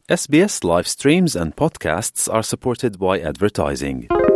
SBS live streams and podcasts are supported by advertising.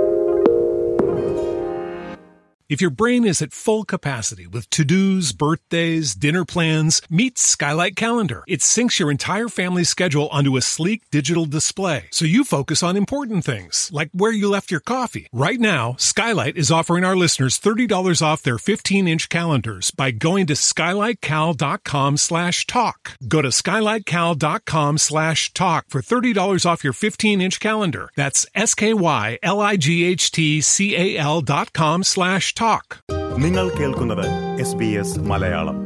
If your brain is at full capacity with to dos, birthdays, dinner plans, meet Skylight Calendar. It syncs your entire family's schedule onto a sleek digital display so you focus on important things, like where you left your coffee. Right now, Skylight is offering our listeners $30 off their 15 inch calendars by going to skylightcal.com slash talk. Go to skylightcal.com slash talk for $30 off your 15 inch calendar. That's S K Y L I G H T C A L dot com slash talk. നിങ്ങൾ കേൾക്കുന്നത് S B S Malayalam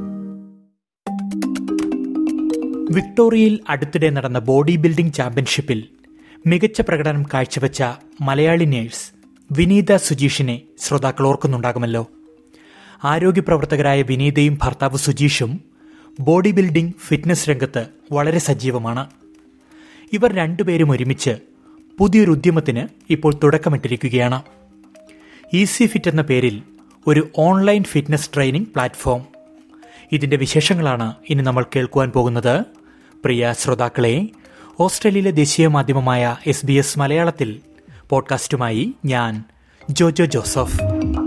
വിക്ടോറിയയിൽ അടുത്തിടെ നടന്ന body building ചാമ്പ്യൻഷിപ്പിൽ മികച്ച പ്രകടനം കാഴ്ചവെച്ച Malayali nurse വിനീത സുജീഷിനെ ശ്രോതാക്കൾ ഓർക്കുന്നുണ്ടാകുമല്ലോ ആരോഗ്യ പ്രവർത്തകരായ വിനീതയും ഭർത്താവ് സുജീഷും ബോഡി ബിൽഡിംഗ് ഫിറ്റ്നസ് രംഗത്ത് വളരെ സജീവമാണ് ഇവർ രണ്ടുപേരും ഒരുമിച്ച് പുതിയൊരു ഉദ്യമത്തിന് ഇപ്പോൾ തുടക്കമിട്ടിരിക്കുകയാണ് ഈസി ഫിറ്റ് എന്ന പേരിൽ ഒരു ഓൺലൈൻ ഫിറ്റ്നസ് ട്രെയിനിംഗ് പ്ലാറ്റ്ഫോം ഇതിന്റെ വിശേഷങ്ങളാണ് ഇനി നമ്മൾ കേൾക്കുവാൻ പോകുന്നത് പ്രിയ ശ്രോതാക്കളെ ഓസ്ട്രേലിയയിലെ ദേശീയ മാധ്യമമായ എസ് ബി എസ് മലയാളത്തിൽ പോഡ്കാസ്റ്റുമായി ഞാൻ ജോജോ ജോസഫ്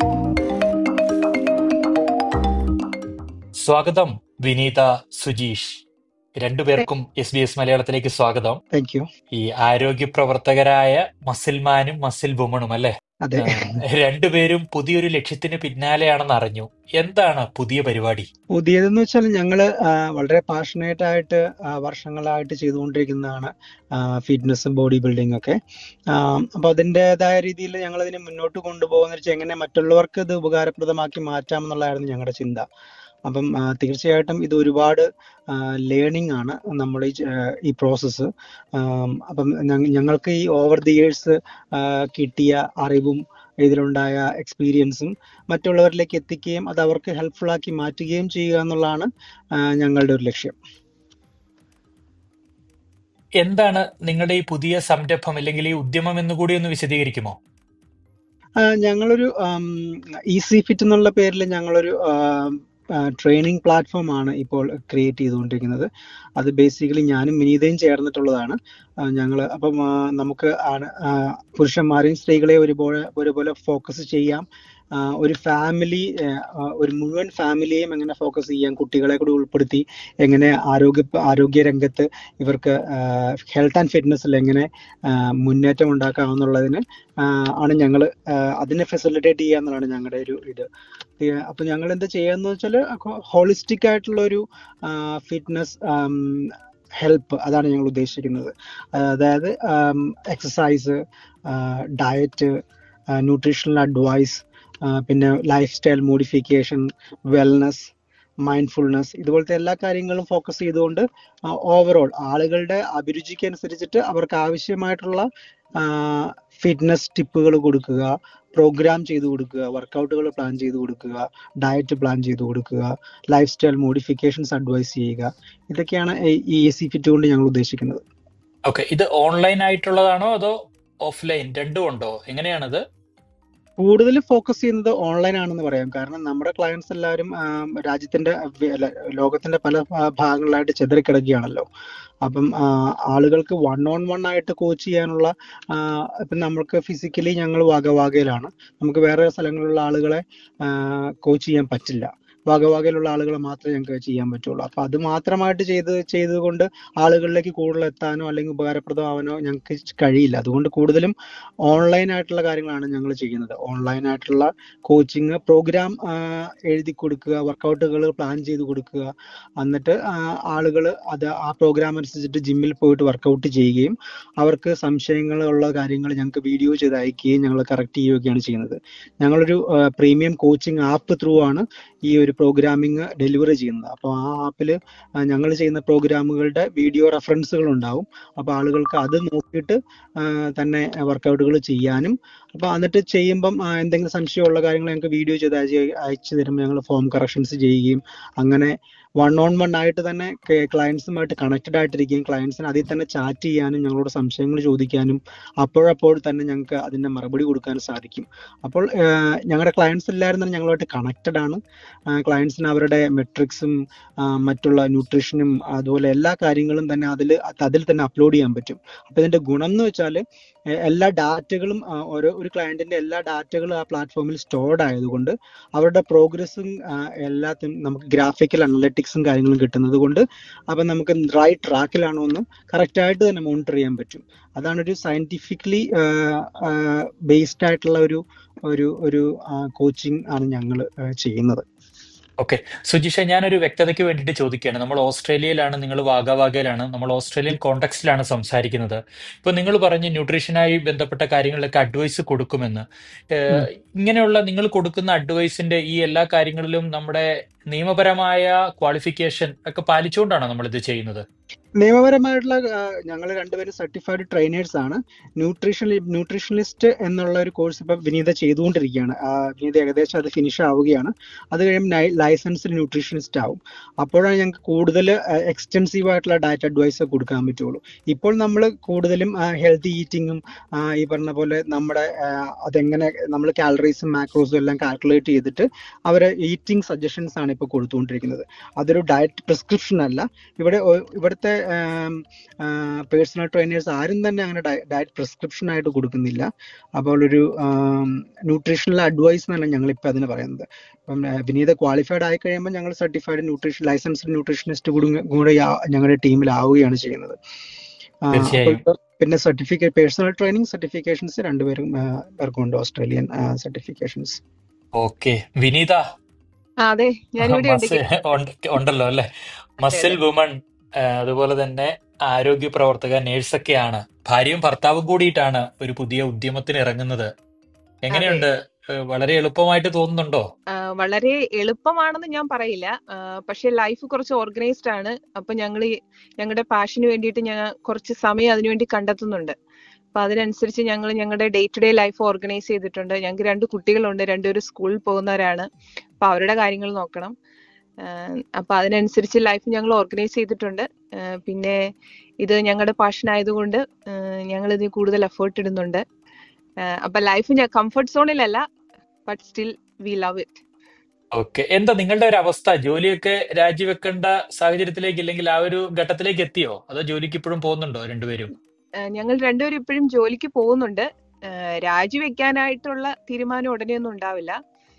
സ്വാഗതം വിനീത സുജീഷ് രണ്ടുപേർക്കും എസ് ബി എസ് മലയാളത്തിലേക്ക് സ്വാഗതം താങ്ക് യു ഈ ആരോഗ്യ പ്രവർത്തകരായ മസിൽമാനും മസിൽ വുമണും അല്ലേ അതെ ആ, രണ്ടുപേരും പുതിയൊരു ലക്ഷ്യത്തിന് പിന്നാലെയാണെന്ന് അറിഞ്ഞു എന്താണ് പുതിയ പരിപാടി പുതിയതെന്ന് വെച്ചാൽ ഞങ്ങള് ആ, വളരെ പാഷനേറ്റ് ആയിട്ട് ആ, വർഷങ്ങളായിട്ട് ചെയ്തുകൊണ്ടിരിക്കുന്നതാണ് ഫിറ്റ്നസും ബോഡി ബിൽഡിംഗ് ഒക്കെ ആ, അപ്പൊ അതിൻ്റെതായ രീതിയിൽ ഞങ്ങൾ ഇതിനെ മുന്നോട്ട് കൊണ്ടുപോകുന്ന വെച്ചാൽ എങ്ങനെ മറ്റുള്ളവർക്ക് ഇത് ഉപകാരപ്രദമാക്കി മാറ്റാം എന്നുള്ളതായിരുന്നു ഞങ്ങളുടെ ചിന്ത അപ്പം ആ, തീർച്ചയായിട്ടും ഇത് ഒരുപാട് ലേണിംഗ് ആണ് നമ്മൾ ഈ ആ, ഈ പ്രോസസ്സ് അപ്പം ഞങ്ങ- ഞങ്ങൾക്ക് ഈ ഓവർ ദി ഇയേഴ്സ് കിട്ടിയ അറിവും ഇതിലുണ്ടായ എക്സ്പീരിയൻസും മറ്റുള്ളവരിലേക്ക് എത്തിക്കുകയും അത് അവർക്ക് ഹെൽപ്ഫുൾ ആക്കി മാറ്റുകയും ചെയ്യുക എന്നുള്ളതാണ് ആ, ഞങ്ങളുടെ ഒരു ലക്ഷ്യം എന്താണ് നിങ്ങളുടെ ഈ പുതിയ സംരംഭം അല്ലെങ്കിൽ ഈ ഉദ്യമം എന്നുകൂടി ഒന്ന് വിശദീകരിക്കുമോ ആ, ഞങ്ങളൊരു ഈസി ഫിറ്റ് എന്നുള്ള പേരിൽ ഞങ്ങളൊരു ട്രെയിനിങ് പ്ലാറ്റ്ഫോം ആണ് ഇപ്പോൾ ക്രിയേറ്റ് ചെയ്തുകൊണ്ടിരിക്കുന്നത് അത് ബേസിക്കലി ഞാനും വിനീതയും ചേർന്നിട്ടുള്ളതാണ് ഞങ്ങൾ അപ്പം ആ, നമുക്ക് ആണ് ആ, പുരുഷന്മാരെയും സ്ത്രീകളെയും ഒരുപോലെ ഒരുപോലെ ഫോക്കസ് ചെയ്യാം ആ, ഒരു ഫാമിലി ഒരു മുഴുവൻ ഫാമിലിയെയും എങ്ങനെ ഫോക്കസ് ചെയ്യാം കുട്ടികളെ കൂടി ഉൾപ്പെടുത്തി എങ്ങനെ ആരോഗ്യ ആരോഗ്യ രംഗത്ത് ഇവർക്ക് ഹെൽത്ത് ആൻഡ് ഫിറ്റ്നസ്സിൽ എങ്ങനെ ആ, മുന്നേറ്റം ഉണ്ടാക്കാമെന്നുള്ളതിന് ആ, ആണ് ഞങ്ങൾ അതിനെ ഫെസിലിറ്റേറ്റ് ചെയ്യുക എന്നുള്ളതാണ് ഞങ്ങളുടെ ഒരു ഇത് ഏ- അപ്പൊ ഞങ്ങൾ എന്താ ചെയ്യാന്ന് വെച്ചാൽ ഹോളിസ്റ്റിക് ആയിട്ടുള്ള ഒരു ഫിറ്റ്നസ് ഹെൽപ്പ് അതാണ് ഞങ്ങൾ ഉദ്ദേശിക്കുന്നത് അതായത് എക്സസൈസ് ഡയറ്റ് ന്യൂട്രീഷണൽ അഡ്വൈസ് പിന്നെ lifestyle modification wellness mindfulness ഇതുപോലത്തെ എല്ലാ കാര്യങ്ങളും ഫോക്കസ് ചെയ്തുകൊണ്ട് ഓവറോൾ ആളുകളുടെ അഭിരുചിക്ക് അനുസരിച്ചിട്ട് അവർക്ക് ആവശ്യമായിട്ടുള്ള ഫിറ്റ്നസ് ടിപ്പുകൾ കൊടുക്കുക പ്രോഗ്രാം ചെയ്തു കൊടുക്കുക വർക്കൗട്ടുകൾ പ്ലാൻ ചെയ്തു കൊടുക്കുക ഡയറ്റ് പ്ലാൻ ചെയ്തു കൊടുക്കുക ലൈഫ് സ്റ്റൈൽ മോഡിഫിക്കേഷൻസ് അഡ്വൈസ് ചെയ്യുക ഇതൊക്കെയാണ് ഈ എ സി ഫിറ്റ് കൊണ്ട് ഞങ്ങൾ ഉദ്ദേശിക്കുന്നത് ഓക്കെ ഇത് ഓൺലൈൻ ആയിട്ടുള്ളതാണോ അതോ ഓഫ്ലൈൻ രണ്ടും ഉണ്ടോ എങ്ങനെയാണത് കൂടുതൽ ഫോക്കസ് ചെയ്യുന്നത് ഓൺലൈൻ ആണെന്ന് പറയാം കാരണം നമ്മുടെ ക്ലയൻസ് എല്ലാവരും ആം, രാജ്യത്തിന്റെ വെ- അല്ല, ലോകത്തിന്റെ പല ഭാ- ഭാഗങ്ങളിലായിട്ട് ചെതറിക്കിടക്കുകയാണല്ലോ അപ്പം ആ, ആളുകൾക്ക് വൺ ഓൺ വൺ ആയിട്ട് കോച്ച് ചെയ്യാനുള്ള ആ, ഇപ്പം നമ്മൾക്ക് ഫിസിക്കലി ഞങ്ങൾ വാഗവാഗയിലാണ് നമുക്ക് വേറെ സ്ഥലങ്ങളിലുള്ള ആളുകളെ കോച്ച് ചെയ്യാൻ പറ്റില്ല വാഗവാഗയിലുള്ള ആളുകളെ മാത്രമേ ഞങ്ങൾക്ക് ചെയ്യാൻ പറ്റുള്ളൂ അപ്പൊ അത് മാത്രമായിട്ട് ചെയ്ത് ചെയ്തുകൊണ്ട് ആളുകളിലേക്ക് കൂടുതൽ എത്താനോ അല്ലെങ്കിൽ ഉപകാരപ്രദമാവാനോ ഞങ്ങൾക്ക് കഴിയില്ല അതുകൊണ്ട് കൂടുതലും ഓൺലൈൻ ആയിട്ടുള്ള കാര്യങ്ങളാണ് ഞങ്ങൾ ചെയ്യുന്നത് ഓൺലൈൻ ആയിട്ടുള്ള കോച്ചിങ് പ്രോഗ്രാം എഴുതി കൊടുക്കുക വർക്കൗട്ടുകൾ പ്ലാൻ ചെയ്ത് കൊടുക്കുക എന്നിട്ട് ആളുകൾ അത് ആ പ്രോഗ്രാം അനുസരിച്ചിട്ട് ജിമ്മിൽ പോയിട്ട് വർക്കൗട്ട് ചെയ്യുകയും അവർക്ക് സംശയങ്ങളുള്ള കാര്യങ്ങൾ ഞങ്ങൾക്ക് വീഡിയോ ചെയ്ത് അയക്കുകയും ഞങ്ങൾ കറക്റ്റ് ചെയ്യുകയൊക്കെയാണ് ചെയ്യുന്നത് ഞങ്ങളൊരു പ്രീമിയം കോച്ചിങ് ആപ്പ് ത്രൂ ആണ് ഈ ഒരു പ്രോഗ്രാമിംഗ് ഡെലിവറി ചെയ്യുന്നത് അപ്പോൾ ആ ആപ്പിൽ ഞങ്ങൾ ചെയ്യുന്ന പ്രോഗ്രാമുകളുടെ വീഡിയോ റെഫറൻസുകൾ ഉണ്ടാവും അപ്പോൾ ആളുകൾക്ക് അത് നോക്കിയിട്ട് ആ, തന്നെ വർക്കൗട്ടുകൾ ചെയ്യാനും അപ്പോൾ എന്നിട്ട് ചെയ്യുമ്പം ആ, എന്തെങ്കിലും സംശയമുള്ള കാര്യങ്ങൾ ഞങ്ങൾക്ക് വീഡിയോ ചെയ്ത് അയച്ച് അയച്ചു തരുമ്പോൾ ഞങ്ങൾ ഫോം കറക്ഷൻസ് ചെയ്യുകയും അങ്ങനെ വൺ ഓൺ വൺ ആയിട്ട് തന്നെ ക്ലയൻസുമായിട്ട് കണക്റ്റഡ് ആയിട്ടിരിക്കുകയും ക്ലയൻസിന് അതിൽ തന്നെ ചാറ്റ് ചെയ്യാനും ഞങ്ങളോട് സംശയങ്ങൾ ചോദിക്കാനും അപ്പോഴപ്പോൾ തന്നെ ഞങ്ങൾക്ക് അതിൻ്റെ മറുപടി കൊടുക്കാനും സാധിക്കും അപ്പോൾ ഞങ്ങളുടെ ക്ലയൻസ് എല്ലാവരും തന്നെ ഞങ്ങളുമായിട്ട് കണക്റ്റഡ് ആണ് ക്ലയൻസിന് അവരുടെ മെട്രിക്സും മറ്റുള്ള ന്യൂട്രീഷനും അതുപോലെ എല്ലാ കാര്യങ്ങളും തന്നെ അതിൽ അതിൽ തന്നെ അപ്ലോഡ് ചെയ്യാൻ പറ്റും അപ്പോൾ ഇതിൻ്റെ ഗുണം എന്ന് വെച്ചാൽ എല്ലാ ഡാറ്റകളും ഓരോ ഒരു ക്ലയന്റിന്റെ എല്ലാ ഡാറ്റകളും ആ പ്ലാറ്റ്ഫോമിൽ സ്റ്റോർഡ് ആയതുകൊണ്ട് അവരുടെ പ്രോഗ്രസ്സും എല്ലാത്തിനും നമുക്ക് ഗ്രാഫിക്കൽ അനലറ്റിക്സും കാര്യങ്ങളും കിട്ടുന്നത് കൊണ്ട് അപ്പം നമുക്ക് റൈറ്റ് ട്രാക്കിലാണോ എന്നും കറക്റ്റായിട്ട് തന്നെ മോണിറ്റർ ചെയ്യാൻ പറ്റും അതാണ് ഒരു സയന്റിഫിക്കലി ബേസ്ഡ് ആയിട്ടുള്ള ഒരു ഒരു ഒരു കോച്ചിങ് ആണ് ഞങ്ങൾ ചെയ്യുന്നത് ഓക്കെ സുജിഷ ഞാനൊരു വ്യക്തതയ്ക്ക് വേണ്ടിയിട്ട് ചോദിക്കുകയാണ് നമ്മൾ ഓസ്ട്രേലിയയിലാണ് നിങ്ങൾ വാഗാവാഗയിലാണ് നമ്മൾ ഓസ്ട്രേലിയൻ കോണ്ടക്സ്റ്റിലാണ് സംസാരിക്കുന്നത് ഇപ്പൊ നിങ്ങൾ പറഞ്ഞ് ന്യൂട്രീഷനായി ബന്ധപ്പെട്ട കാര്യങ്ങളിലൊക്കെ അഡ്വൈസ് കൊടുക്കുമെന്ന് ഇങ്ങനെയുള്ള നിങ്ങൾ കൊടുക്കുന്ന അഡ്വൈസിന്റെ ഈ എല്ലാ കാര്യങ്ങളിലും നമ്മുടെ നിയമപരമായ ക്വാളിഫിക്കേഷൻ ഒക്കെ പാലിച്ചുകൊണ്ടാണോ നമ്മൾ ഇത് ചെയ്യുന്നത് നിയമപരമായിട്ടുള്ള ഞങ്ങൾ രണ്ടുപേരും സർട്ടിഫൈഡ് ട്രെയിനേഴ്സ് ആണ് ന്യൂട്രീഷൻ ന്യൂട്രീഷനിസ്റ്റ് എന്നുള്ള ഒരു കോഴ്സ് ഇപ്പൊ വിനീത ചെയ്തുകൊണ്ടിരിക്കുകയാണ് വിനീത ഏകദേശം അത് ഫിനിഷ് ആവുകയാണ് അത് കഴിയുമ്പോൾ ലൈസൻസ്ഡ് ന്യൂട്രീഷനിസ്റ്റ് ആവും അപ്പോഴാണ് ഞങ്ങൾക്ക് കൂടുതൽ എക്സ്റ്റെൻസീവ് ആയിട്ടുള്ള ഡയറ്റ് അഡ്വൈസ് കൊടുക്കാൻ പറ്റുള്ളൂ ഇപ്പോൾ നമ്മൾ കൂടുതലും ഹെൽത്തി ഈറ്റിങ്ങും ഈ പറഞ്ഞ പോലെ നമ്മുടെ അതെങ്ങനെ നമ്മൾ കാലറീസും മാക്രോസും എല്ലാം കാൽക്കുലേറ്റ് ചെയ്തിട്ട് അവരെ ഈറ്റിംഗ് സജഷൻസ് ആണ് ഇപ്പോൾ കൊടുത്തുകൊണ്ടിരിക്കുന്നത് അതൊരു ഡയറ്റ് പ്രിസ്ക്രിപ്ഷൻ അല്ല ഇവിടെ ഇവിടുത്തെ പേഴ്സണൽ ട്രെയിനേഴ്സ് ആരും തന്നെ അങ്ങനെ ഡയറ്റ് പ്രിസ്ക്രിപ്ഷൻ ആയിട്ട് കൊടുക്കുന്നില്ല അപ്പോൾ ഒരു ന്യൂട്രീഷണൽ അഡ്വൈസ് എന്നാണ് ഞങ്ങൾ ഇപ്പം അതിന് പറയുന്നത് അപ്പം വിനീത ക്വാളിഫൈഡ് ആയി കഴിയുമ്പോൾ ഞങ്ങൾ സർട്ടിഫൈഡ് ന്യൂട്രീഷൻ ലൈസൻസ്ഡ് ന്യൂട്രീഷനിസ്റ്റ് കൂടി കൂടെ ഞങ്ങളുടെ ടീമിലാവുകയാണ് ചെയ്യുന്നത് പിന്നെ സർട്ടിഫിക്കറ്റ് പേഴ്സണൽ ട്രെയിനിങ് സർട്ടിഫിക്കേഷൻസ് രണ്ടുപേരും പേർക്കുണ്ട് ഓസ്ട്രേലിയൻ സർട്ടിഫിക്കേഷൻസ് ഓക്കെ വിനീത അതെ ഉണ്ടല്ലോ അല്ലെ മസിൽ വുമൺ അതുപോലെ തന്നെ ആരോഗ്യ പ്രവർത്തക നേഴ്സൊക്കെയാണ് ഭാര്യയും ഭർത്താവും കൂടിയിട്ടാണ് ഒരു പുതിയ ഉദ്യമത്തിന് ഇറങ്ങുന്നത് എങ്ങനെയുണ്ട് വളരെ എളുപ്പമായിട്ട് തോന്നുന്നുണ്ടോ വളരെ എളുപ്പമാണെന്ന് ഞാൻ പറയില്ല പക്ഷെ ലൈഫ് കുറച്ച് ഓർഗനൈസ്ഡ് ആണ് അപ്പൊ ഞങ്ങൾ ഞങ്ങളുടെ പാഷന് വേണ്ടിയിട്ട് ഞങ്ങൾ കുറച്ച് സമയം അതിനുവേണ്ടി കണ്ടെത്തുന്നുണ്ട് അപ്പൊ അതിനനുസരിച്ച് ഞങ്ങൾ ഞങ്ങളുടെ day to day life organise ചെയ്തിട്ടുണ്ട് ഞങ്ങൾക്ക് രണ്ട് കുട്ടികളുണ്ട് രണ്ടുപേരും സ്കൂളിൽ പോകുന്നവരാണ് അപ്പൊ അവരുടെ കാര്യങ്ങൾ നോക്കണം അപ്പൊ അതിനനുസരിച്ച് ലൈഫ് ഞങ്ങൾ ഓർഗനൈസ് ചെയ്തിട്ടുണ്ട് പിന്നെ ഇത് ഞങ്ങളുടെ പാഷൻ ആയതുകൊണ്ട് ഞങ്ങൾ ഇതിൽ കൂടുതൽ എഫേർട്ട് ഇടുന്നുണ്ട് അപ്പൊ ലൈഫ് ഞാൻ കംഫർട്ട് സോണിലല്ല but still we love it okay എന്താ നിങ്ങളുടെ ഒരു അവസ്ഥ ജോലിയൊക്കെ രാജിവെക്കേണ്ട സാഹചര്യത്തിലേക്ക് ഇല്ലെങ്കിൽ ആ ഒരു ഘട്ടത്തിലേക്ക് എത്തിയോ അതോ ജോലിക്ക് ഇപ്പോഴും പോകുന്നുണ്ടോ രണ്ടുപേരും ഞങ്ങൾ രണ്ടുപേരും ഇപ്പോഴും ജോലിക്ക് പോകുന്നുണ്ട് രാജിവെക്കാനായിട്ടുള്ള തീരുമാനം ഉടനെയൊന്നും ഉണ്ടാവില്ല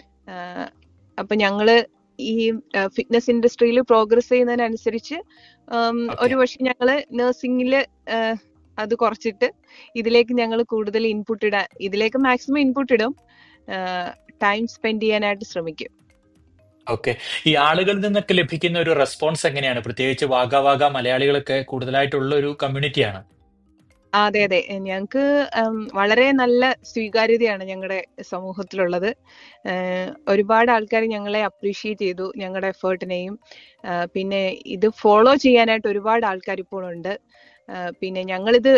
അപ്പൊ ഞങ്ങള് ഈ ഫിറ്റ്നസ് ഇൻഡസ്ട്രിയിൽ പ്രോഗ്രസ് ചെയ്യുന്നതിനനുസരിച്ച് ഒരു പക്ഷെ ഞങ്ങള് നഴ്സിംഗില് അത് കുറച്ചിട്ട് ഇതിലേക്ക് ഞങ്ങൾ കൂടുതൽ ഇൻപുട്ട് ഇടാൻ ഇതിലേക്ക് മാക്സിമം ഇൻപുട്ട് ഇടും ടൈം സ്പെൻഡ് ചെയ്യാനായിട്ട് ശ്രമിക്കും ഓക്കെ ഈ ആളുകളിൽ നിന്നൊക്കെ ലഭിക്കുന്ന ഒരു റെസ്പോൺസ് എങ്ങനെയാണ് പ്രത്യേകിച്ച് വാഗ വാഗ മലയാളികളൊക്കെ കൂടുതലായിട്ടുള്ള ഒരു കമ്മ്യൂണിറ്റിയാണ് അതെ അതെ ഞങ്ങൾക്ക് വളരെ നല്ല സ്വീകാര്യതയാണ് ഞങ്ങളുടെ സമൂഹത്തിലുള്ളത് ഒരുപാട് ആൾക്കാർ ഞങ്ങളെ അപ്രീഷിയേറ്റ് ചെയ്തു ഞങ്ങളുടെ എഫേർട്ടിനെയും പിന്നെ ഇത് ഫോളോ ചെയ്യാനായിട്ട് ഒരുപാട് ആൾക്കാർ ഇപ്പോൾ ഉണ്ട് പിന്നെ ഞങ്ങളിത്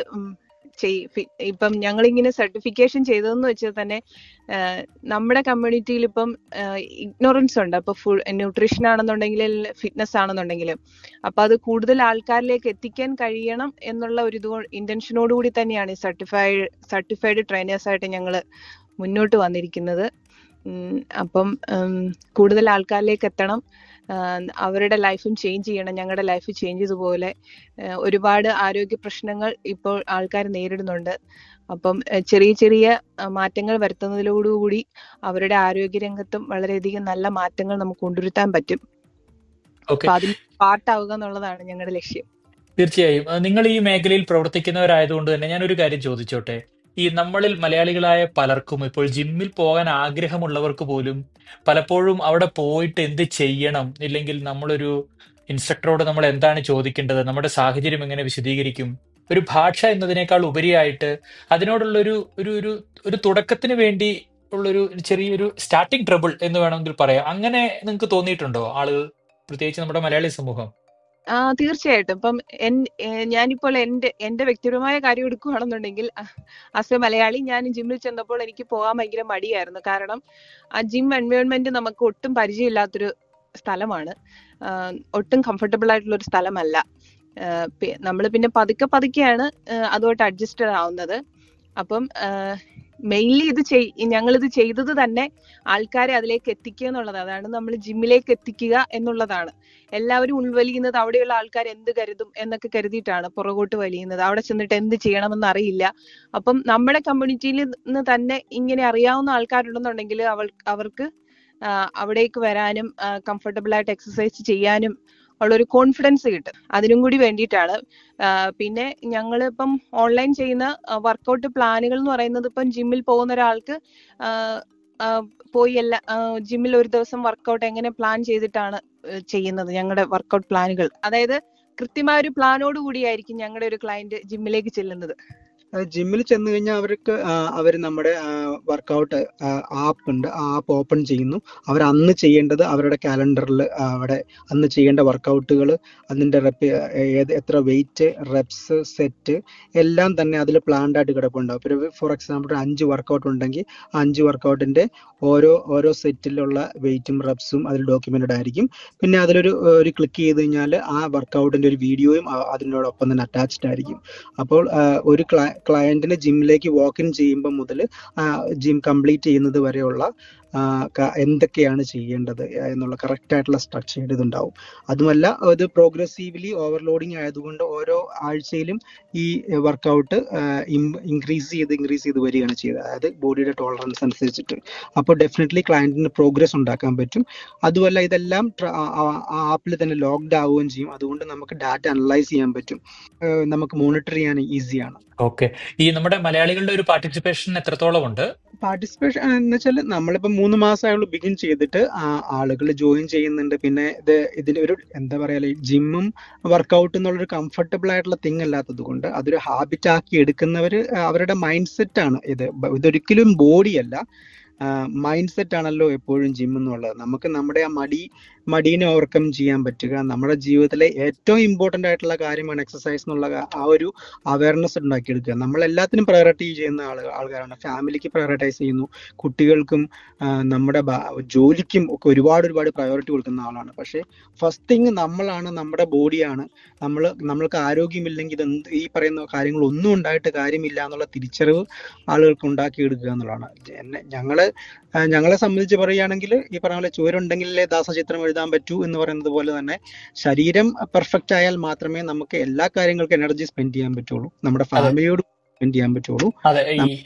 ഇപ്പം ഞങ്ങളിങ്ങനെ സർട്ടിഫിക്കേഷൻ ചെയ്തതെന്ന് വെച്ചാൽ തന്നെ നമ്മുടെ കമ്മ്യൂണിറ്റിയിൽ ഇപ്പം ഇഗ്നോറൻസ് ഉണ്ട് അപ്പൊ ഫുൾ ന്യൂട്രീഷൻ ആണെന്നുണ്ടെങ്കിൽ ഫിറ്റ്നസ് ആണെന്നുണ്ടെങ്കിലും അപ്പൊ അത് കൂടുതൽ ആൾക്കാരിലേക്ക് എത്തിക്കാൻ കഴിയണം എന്നുള്ള ഒരു ഇത് ഇന്റൻഷനോടുകൂടി തന്നെയാണ് ഈ സർട്ടിഫൈഡ് സർട്ടിഫൈഡ് ട്രെയിനേഴ്സ് ആയിട്ട് ഞങ്ങൾ മുന്നോട്ട് വന്നിരിക്കുന്നത് അപ്പം കൂടുതൽ ആൾക്കാരിലേക്ക് എത്തണം അവരുടെ ലൈഫും ചേഞ്ച് ചെയ്യണം ഞങ്ങളുടെ ലൈഫ് ചേഞ്ച് ചെയ്തതുപോലെ ഒരുപാട് ആരോഗ്യ പ്രശ്നങ്ങൾ ഇപ്പോൾ ആൾക്കാർ നേരിടുന്നുണ്ട് അപ്പം ചെറിയ ചെറിയ മാറ്റങ്ങൾ വരുത്തുന്നതിലോടുകൂടി അവരുടെ ആരോഗ്യരംഗത്തും വളരെയധികം നല്ല മാറ്റങ്ങൾ നമുക്ക് കൊണ്ടുവരുത്താൻ പറ്റും അപ്പൊ അതിന് പാർട്ടാവുക എന്നുള്ളതാണ് ഞങ്ങളുടെ ലക്ഷ്യം തീർച്ചയായും നിങ്ങൾ ഈ മേഖലയിൽ പ്രവർത്തിക്കുന്നവരായതുകൊണ്ട് തന്നെ ഞാനൊരു കാര്യം ചോദിച്ചോട്ടെ ഈ നമ്മളിൽ മലയാളികളായ പലർക്കും ഇപ്പോൾ ജിമ്മിൽ പോകാൻ ആഗ്രഹമുള്ളവർക്ക് പോലും പലപ്പോഴും അവിടെ പോയിട്ട് എന്ത് ചെയ്യണം ഇല്ലെങ്കിൽ നമ്മളൊരു ഇൻസ്ട്രക്ടറോട് നമ്മൾ എന്താണ് ചോദിക്കേണ്ടത് നമ്മുടെ സാഹചര്യം എങ്ങനെ വിശദീകരിക്കും ഒരു ഭാഷ എന്നതിനേക്കാൾ ഉപരിയായിട്ട് അതിനോടുള്ള ഒരു ഒരു ഒരു ഒരു തുടക്കത്തിന് വേണ്ടി ഉള്ളൊരു ചെറിയൊരു സ്റ്റാർട്ടിംഗ് ട്രബിൾ എന്ന് വേണമെങ്കിൽ പറയാം അങ്ങനെ നിങ്ങൾക്ക് തോന്നിയിട്ടുണ്ടോ ആളുകൾ പ്രത്യേകിച്ച് നമ്മുടെ മലയാളി സമൂഹം ആ തീർച്ചയായിട്ടും ഇപ്പം എൻ ഞാനിപ്പോൾ എന്റെ എന്റെ വ്യക്തിപരമായ കാര്യം എടുക്കുകയാണെന്നുണ്ടെങ്കിൽ ആസ് എ മലയാളി ഞാൻ ജിമ്മിൽ ചെന്നപ്പോൾ എനിക്ക് പോകാൻ ഭയങ്കര മടിയായിരുന്നു കാരണം ആ ജിം എൻവയോൺമെന്റ് നമുക്ക് ഒട്ടും പരിചയമില്ലാത്തൊരു സ്ഥലമാണ് ആഹ് ഒട്ടും കംഫർട്ടബിൾ ആയിട്ടുള്ള ഒരു സ്ഥലമല്ല നമ്മൾ പിന്നെ പതുക്കെ പതുക്കെയാണ് ആഹ് അതുമായിട്ട് അഡ്ജസ്റ്റഡ് ആവുന്നത് അപ്പം മെയിൻലി ഇത് ചെയ് ഞങ്ങൾ ഇത് ചെയ്തത് തന്നെ ആൾക്കാരെ അതിലേക്ക് എത്തിക്കുക എന്നുള്ളത് അതാണ് നമ്മൾ ജിമ്മിലേക്ക് എത്തിക്കുക എന്നുള്ളതാണ് എല്ലാവരും ഉൾവലിയുന്നത് അവിടെയുള്ള ആൾക്കാർ എന്ത് കരുതും എന്നൊക്കെ കരുതിയിട്ടാണ് പുറകോട്ട് വലിയുന്നത് അവിടെ ചെന്നിട്ട് എന്ത് ചെയ്യണമെന്ന് അറിയില്ല അപ്പം നമ്മുടെ കമ്മ്യൂണിറ്റിയിൽ നിന്ന് തന്നെ ഇങ്ങനെ അറിയാവുന്ന ആൾക്കാരുണ്ടെന്നുണ്ടെങ്കിൽ അവൾ അവർക്ക് ആഹ് അവിടേക്ക് വരാനും കംഫർട്ടബിൾ ആയിട്ട് എക്സസൈസ് ചെയ്യാനും ഉള്ള ഒരു കോൺഫിഡൻസ് കിട്ടും അതിനും കൂടി വേണ്ടിയിട്ടാണ് ആഹ് പിന്നെ ഞങ്ങൾ ഇപ്പം ഓൺലൈൻ ചെയ്യുന്ന വർക്കൗട്ട് പ്ലാനുകൾ എന്ന് പറയുന്നത് ഇപ്പം ജിമ്മിൽ പോകുന്ന ഒരാൾക്ക് ആഹ് ആഹ് പോയി എല്ലാ ജിമ്മിൽ ഒരു ദിവസം വർക്കൗട്ട് എങ്ങനെ പ്ലാൻ ചെയ്തിട്ടാണ് ഏഹ് ചെയ്യുന്നത് ഞങ്ങളുടെ വർക്കൗട്ട് പ്ലാനുകൾ അതായത് കൃത്യമായ ഒരു പ്ലാനോട് കൂടിയായിരിക്കും ഞങ്ങളുടെ ഒരു ക്ലയന്റ് ജിമ്മിലേക്ക് ചെല്ലുന്നത് ജിമ്മിൽ ചെന്ന് കഴിഞ്ഞാൽ അവർക്ക് അവർ നമ്മുടെ വർക്കൗട്ട് ആപ്പ് ഉണ്ട് ആ ആപ്പ് ഓപ്പൺ ചെയ്യുന്നു അവർ അന്ന് ചെയ്യേണ്ടത് അവരുടെ കാലണ്ടറിൽ അവിടെ അന്ന് ചെയ്യേണ്ട വർക്കൗട്ടുകൾ അതിൻ്റെ റെപ്പ് ഏത് എത്ര വെയിറ്റ് റെപ്സ് സെറ്റ് എല്ലാം തന്നെ അതിൽ പ്ലാൻഡ് ആയിട്ട് കിടപ്പുണ്ടാവും ഇപ്പോൾ ഫോർ എക്സാമ്പിൾ ഒരു അഞ്ച് വർക്കൗട്ട് ഉണ്ടെങ്കിൽ ആ അഞ്ച് വർക്കൗട്ടിൻ്റെ ഓരോ ഓരോ സെറ്റിലുള്ള വെയിറ്റും റെപ്സും അതിൽ ഡോക്യുമെന്റഡ് ആയിരിക്കും പിന്നെ അതിലൊരു ഒരു ക്ലിക്ക് ചെയ്ത് കഴിഞ്ഞാൽ ആ വർക്കൗട്ടിൻ്റെ ഒരു വീഡിയോയും അതിനോടൊപ്പം തന്നെ അറ്റാച്ച്ഡ് ആയിരിക്കും അപ്പോൾ ഒരു ക്ലയന്റിന് ജിമ്മിലേക്ക് വാക്ക് ഇൻ ചെയ്യുമ്പോൾ മുതൽ ജിം കംപ്ലീറ്റ് ചെയ്യുന്നത് വരെയുള്ള എന്തൊക്കെയാണ് ചെയ്യേണ്ടത് എന്നുള്ള കറക്റ്റ് ആയിട്ടുള്ള സ്ട്രക്ചേർഡ് ഇതുണ്ടാവും അതുമല്ല ഇത് പ്രോഗ്രസീവ്ലി ഓവർലോഡിങ് ആയതുകൊണ്ട് ഓരോ ആഴ്ചയിലും ഈ വർക്കൗട്ട് ഇൻക്രീസ് ചെയ്ത് ഇൻക്രീസ് ചെയ്ത് വരികയാണ് ചെയ്തത് അതായത് ബോഡിയുടെ ടോളറൻസ് അനുസരിച്ചിട്ട് അപ്പോൾ ഡെഫിനറ്റ്ലി ക്ലയന്റിന് പ്രോഗ്രസ് ഉണ്ടാക്കാൻ പറ്റും അതുമല്ല ഇതെല്ലാം ആപ്പിൽ തന്നെ ലോക്ക്ഡ് ആവുകയും ചെയ്യും അതുകൊണ്ട് നമുക്ക് ഡാറ്റ അനലൈസ് ചെയ്യാൻ പറ്റും നമുക്ക് മോണിറ്റർ ചെയ്യാൻ ഈസിയാണ് ഓക്കെ ഈ നമ്മുടെ മലയാളികളുടെ ഒരു പാർട്ടിസിപ്പേഷൻ എത്രത്തോളം ഉണ്ട് പാർട്ടിസിപ്പേഷൻ എന്ന് വെച്ചാൽ നമ്മളിപ്പോ മൂന്ന് മാസമായുള്ളൂ ബിഗിൻ ചെയ്തിട്ട് ആളുകൾ ജോയിൻ ചെയ്യുന്നുണ്ട് പിന്നെ ഇത് ഇതിന്റെ ഒരു എന്താ പറയാ ജിമ്മും വർക്കൗട്ട് എന്നുള്ളൊരു കംഫർട്ടബിൾ ആയിട്ടുള്ള തിങ് അല്ലാത്തത് കൊണ്ട് അതൊരു ഹാബിറ്റ് ആക്കി എടുക്കുന്നവർ അവരുടെ മൈൻഡ് സെറ്റ് ആണ് ഇത് ഇതൊരിക്കലും ബോഡി അല്ല മൈൻഡ് സെറ്റ് ആണല്ലോ എപ്പോഴും ജിം എന്നുള്ളത് നമുക്ക് നമ്മുടെ ആ മടി മടീനെ ഓവർകം ചെയ്യാൻ പറ്റുക നമ്മുടെ ജീവിതത്തിലെ ഏറ്റവും ഇമ്പോർട്ടൻ്റ് ആയിട്ടുള്ള കാര്യമാണ് എക്സസൈസ് എന്നുള്ള ആ ഒരു അവയർനെസ് ഉണ്ടാക്കിയെടുക്കുക നമ്മൾ എല്ലാത്തിനും പ്രയോറിറ്റി ചെയ്യുന്ന ആളുകൾ ആൾക്കാരാണ് ഫാമിലിക്ക് പ്രയോറിറ്റൈസ് ചെയ്യുന്നു കുട്ടികൾക്കും നമ്മുടെ ജോലിക്കും ഒക്കെ ഒരുപാട് ഒരുപാട് പ്രയോറിറ്റി കൊടുക്കുന്ന ആളാണ് പക്ഷേ ഫസ്റ്റ് തിങ് നമ്മളാണ് നമ്മുടെ ബോഡിയാണ് നമ്മൾ നമ്മൾക്ക് ആരോഗ്യമില്ലെങ്കിൽ ഇത് എന്ത് ഈ പറയുന്ന കാര്യങ്ങൾ ഒന്നും ഉണ്ടായിട്ട് കാര്യമില്ല എന്നുള്ള തിരിച്ചറിവ് ആളുകൾക്ക് ഉണ്ടാക്കിയെടുക്കുക എന്നുള്ളതാണ് ഞങ്ങള് ഞങ്ങളെ സംബന്ധിച്ച് പറയുകയാണെങ്കിൽ ഈ പറഞ്ഞ പോലെ ചുവരുണ്ടെങ്കിലേ ദാസചിത്രം എഴുതാൻ പറ്റൂ എന്ന് പറയുന്നത് പോലെ തന്നെ ശരീരം പെർഫെക്റ്റ് ആയാൽ മാത്രമേ നമുക്ക് എല്ലാ കാര്യങ്ങൾക്കും എനർജി സ്പെൻഡ് ചെയ്യാൻ പറ്റുള്ളൂ നമ്മുടെ ഫാമിലിയോട് സ്പെൻഡ് ചെയ്യാൻ പറ്റുള്ളൂ അതെ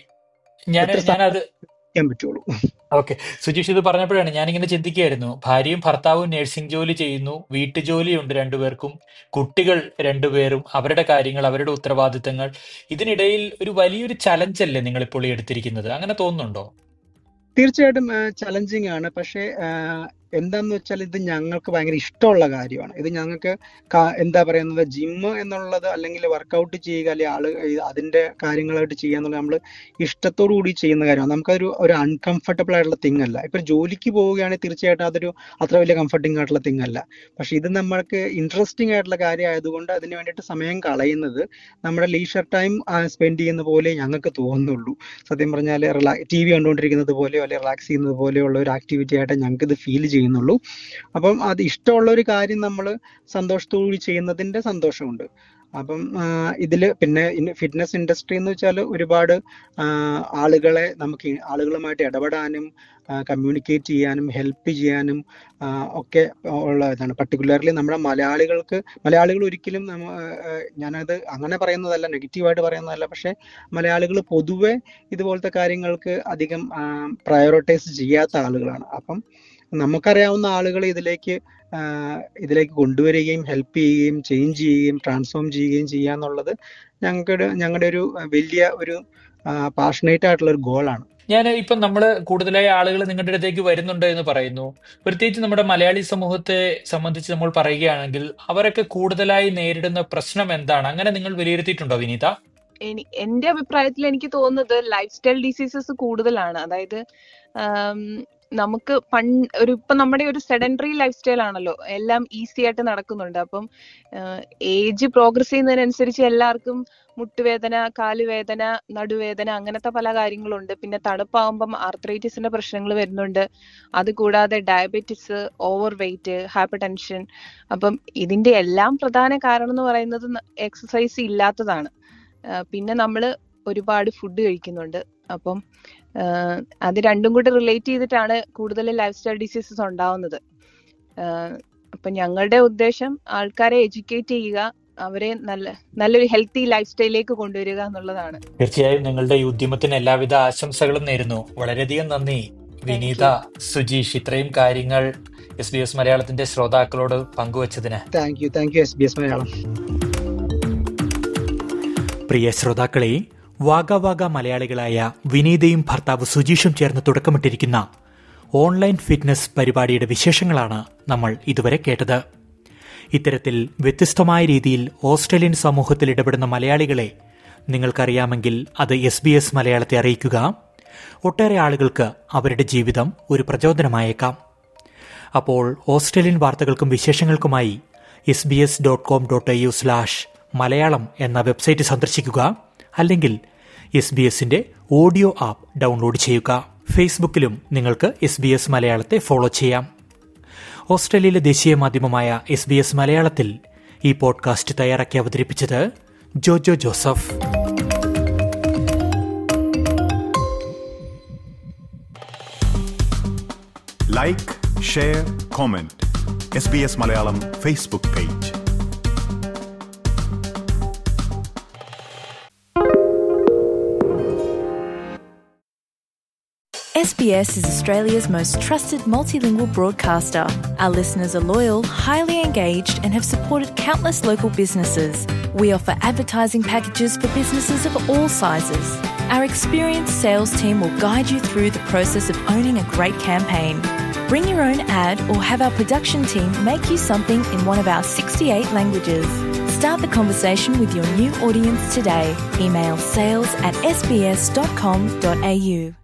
ഞാൻ ഞാനത് ചെയ്യാൻ പറ്റുള്ളൂ ഓക്കെ സുജീഷ് ഇത് പറഞ്ഞപ്പോഴാണ് ഞാനിങ്ങനെ ചിന്തിക്കുകയായിരുന്നു ഭാര്യയും ഭർത്താവും നഴ്സിംഗ് ജോലി ചെയ്യുന്നു വീട്ടുജോലിയുണ്ട് രണ്ടുപേർക്കും കുട്ടികൾ രണ്ടുപേരും അവരുടെ കാര്യങ്ങൾ അവരുടെ ഉത്തരവാദിത്തങ്ങൾ ഇതിനിടയിൽ ഒരു വലിയൊരു ചലഞ്ച് അല്ലേ നിങ്ങൾ ഇപ്പോൾ എടുത്തിരിക്കുന്നത് അങ്ങനെ തോന്നുന്നുണ്ടോ തീർച്ചയായിട്ടും ചലഞ്ചിങ് ആണ് പക്ഷേ എന്താന്ന് വെച്ചാൽ ഇത് ഞങ്ങൾക്ക് ഭയങ്കര ഇഷ്ടമുള്ള കാര്യമാണ് ഇത് ഞങ്ങൾക്ക് എന്താ പറയുന്നത് ജിമ്മ് എന്നുള്ളത് അല്ലെങ്കിൽ വർക്കൗട്ട് ചെയ്യുക അല്ലെങ്കിൽ ആള് അതിന്റെ കാര്യങ്ങളായിട്ട് ചെയ്യുക എന്നുള്ളത് നമ്മൾ ഇഷ്ടത്തോടു കൂടി ചെയ്യുന്ന കാര്യമാണ് നമുക്കൊരു ഒരു അൺകംഫർട്ടബിൾ ആയിട്ടുള്ള തിങ് അല്ല ഇപ്പൊ ജോലിക്ക് പോവുകയാണെങ്കിൽ തീർച്ചയായിട്ടും അതൊരു അത്ര വലിയ കംഫർട്ടിംഗ് ആയിട്ടുള്ള തിങ് അല്ല പക്ഷെ ഇത് നമ്മൾക്ക് ഇൻട്രസ്റ്റിംഗ് ആയിട്ടുള്ള കാര്യം ആയതുകൊണ്ട് അതിന് വേണ്ടിയിട്ട് സമയം കളയുന്നത് നമ്മുടെ ലീഷർ ടൈം സ്പെൻഡ് ചെയ്യുന്ന പോലെ ഞങ്ങൾക്ക് തോന്നുന്നുള്ളൂ സത്യം പറഞ്ഞാൽ റിലാ ടി വി കണ്ടുകൊണ്ടിരിക്കുന്നത് പോലെയോ അല്ലെങ്കിൽ റിലാക്സ് ചെയ്യുന്നത് പോലെയുള്ള ഒരു ആക്ടിവിറ്റി ആയിട്ട് ഞങ്ങൾക്ക് ഇത് ഫീൽ ചെയ്യുന്നുള്ളൂ അപ്പം അത് ഇഷ്ടമുള്ള ഒരു കാര്യം നമ്മൾ സന്തോഷത്തോടുകൂടി ചെയ്യുന്നതിന്റെ സന്തോഷമുണ്ട് അപ്പം ഇതിൽ പിന്നെ ഫിറ്റ്നസ് ഇൻഡസ്ട്രി എന്ന് വെച്ചാൽ ഒരുപാട് ആളുകളെ നമുക്ക് ആളുകളുമായിട്ട് ഇടപെടാനും കമ്മ്യൂണിക്കേറ്റ് ചെയ്യാനും ഹെൽപ്പ് ചെയ്യാനും ഒക്കെ ഉള്ള ഇതാണ് പർട്ടിക്കുലർലി നമ്മുടെ മലയാളികൾക്ക് മലയാളികൾ ഒരിക്കലും നമ്മ ഞാനത് അങ്ങനെ പറയുന്നതല്ല നെഗറ്റീവായിട്ട് പറയുന്നതല്ല പക്ഷേ മലയാളികൾ പൊതുവെ ഇതുപോലത്തെ കാര്യങ്ങൾക്ക് അധികം പ്രയോറിറ്റൈസ് ചെയ്യാത്ത ആളുകളാണ് അപ്പം നമുക്കറിയാവുന്ന ആളുകൾ ഇതിലേക്ക് ഇതിലേക്ക് കൊണ്ടുവരികയും ഹെൽപ്പ് ചെയ്യുകയും ചേഞ്ച് ചെയ്യുകയും ട്രാൻസ്ഫോം ചെയ്യുകയും ചെയ്യുക എന്നുള്ളത് ഞങ്ങളുടെ ഞങ്ങളുടെ ഒരു വലിയ ഒരു പാഷനേറ്റ് ആയിട്ടുള്ള ഒരു ഗോളാണ് ഞാൻ ഇപ്പം നമ്മൾ കൂടുതലായി ആളുകൾ നിങ്ങളുടെ അടുത്തേക്ക് വരുന്നുണ്ട് എന്ന് പറയുന്നു പ്രത്യേകിച്ച് നമ്മുടെ മലയാളി സമൂഹത്തെ സംബന്ധിച്ച് നമ്മൾ പറയുകയാണെങ്കിൽ അവരൊക്കെ കൂടുതലായി നേരിടുന്ന പ്രശ്നം എന്താണ് അങ്ങനെ നിങ്ങൾ വിലയിരുത്തിയിട്ടുണ്ടോ വിനീത എനി എന്റെ അഭിപ്രായത്തിൽ എനിക്ക് തോന്നുന്നത് ലൈഫ് സ്റ്റൈൽ ഡിസീസസ് കൂടുതലാണ് അതായത് നമുക്ക് പൺ ഒരു ഇപ്പൊ നമ്മുടെ ഒരു സെഡൻഡറി ലൈഫ് സ്റ്റൈൽ ആണല്ലോ എല്ലാം ഈസി ആയിട്ട് നടക്കുന്നുണ്ട് അപ്പം ഏജ് പ്രോഗ്രസ് ചെയ്യുന്നതിനനുസരിച്ച് എല്ലാവർക്കും മുട്ടുവേദന കാലുവേദന നടുവേദന അങ്ങനത്തെ പല കാര്യങ്ങളുണ്ട് പിന്നെ തണുപ്പാകുമ്പം ആർത്രൈറ്റിസിന്റെ പ്രശ്നങ്ങൾ വരുന്നുണ്ട് അതുകൂടാതെ diabetes overweight hypertension അപ്പം ഇതിന്റെ എല്ലാം പ്രധാന കാരണം എന്ന് പറയുന്നത് എക്സസൈസ് ഇല്ലാത്തതാണ് ആ, പിന്നെ നമ്മൾ ഒരുപാട് ഫുഡ് കഴിക്കുന്നുണ്ട് അപ്പം ആ, അത് രണ്ടും കൂടി റിലേറ്റ് ചെയ്തിട്ടാണ് കൂടുതൽ ലൈഫ് സ്റ്റൈൽ ഡിസീസസ് ഉണ്ടാവുന്നത് ആ, അപ്പൊ ഞങ്ങളുടെ ഉദ്ദേശം ആൾക്കാരെ എഡ്യൂക്കേറ്റ് ചെയ്യുക അവരെ നല്ല നല്ലൊരു ഹെൽത്തി ലൈഫ് സ്റ്റൈലിലേക്ക് കൊണ്ടുവരിക എന്നുള്ളതാണ് തീർച്ചയായും നിങ്ങളുടെ ഈ ഉദ്യമത്തിന് എല്ലാവിധ ആശംസകളും നേരുന്നു വളരെയധികം നന്ദി വിനീത സുജീഷ് ഇത്രയും കാര്യങ്ങൾ എസ് ബി എസ് മലയാളത്തിന്റെ ശ്രോതാക്കളോട് പങ്കുവച്ചതിന് thank you thank you S B S Malayalam പ്രിയ ശ്രോതാക്കളെ വാഗ വാഗ മലയാളികളായ വിനീതയും ഭർത്താവ് സുജീഷും ചേർന്ന് തുടക്കമിട്ടിരിക്കുന്ന ഓൺലൈൻ ഫിറ്റ്നസ് പരിപാടിയുടെ വിശേഷങ്ങളാണ് നമ്മൾ ഇതുവരെ കേട്ടത് ഇത്തരത്തിൽ വ്യത്യസ്തമായ രീതിയിൽ ഓസ്ട്രേലിയൻ സമൂഹത്തിൽ ഇടപെടുന്ന മലയാളികളെ നിങ്ങൾക്കറിയാമെങ്കിൽ അത് എസ് ബി എസ് മലയാളത്തെ അറിയിക്കുക ഒട്ടേറെ ആളുകൾക്ക് അവരുടെ ജീവിതം ഒരു പ്രചോദനമായേക്കാം അപ്പോൾ ഓസ്ട്രേലിയൻ വാർത്തകൾക്കും വിശേഷങ്ങൾക്കുമായി S B S dot com dot U slash Malayalam എന്ന വെബ്സൈറ്റ് സന്ദർശിക്കുക അല്ലെങ്കിൽ എസ് ബി എസിന്റെ ഓഡിയോ ആപ്പ് ഡൗൺലോഡ് ചെയ്യുക ഫേസ്ബുക്കിലും നിങ്ങൾക്ക് എസ് ബി എസ് മലയാളത്തെ ഫോളോ ചെയ്യാം ഓസ്ട്രേലിയയിലെ ദേശീയ മാധ്യമമായ എസ് ബി എസ് മലയാളത്തിൽ ഈ പോഡ്കാസ്റ്റ് തയ്യാറാക്കി അവതരിപ്പിച്ചത് Jojo Joseph like share comment S B S Malayalam Facebook page SBS is Australia's most trusted multilingual broadcaster. Our listeners are loyal, highly engaged, and have supported countless local businesses. We offer advertising packages for businesses of all sizes. Our experienced sales team will guide you through the process of owning a great campaign. Bring your own ad or have our production team make you something in one of our 68 languages. Start the conversation with your new audience today. Email sales at sbs.com.au.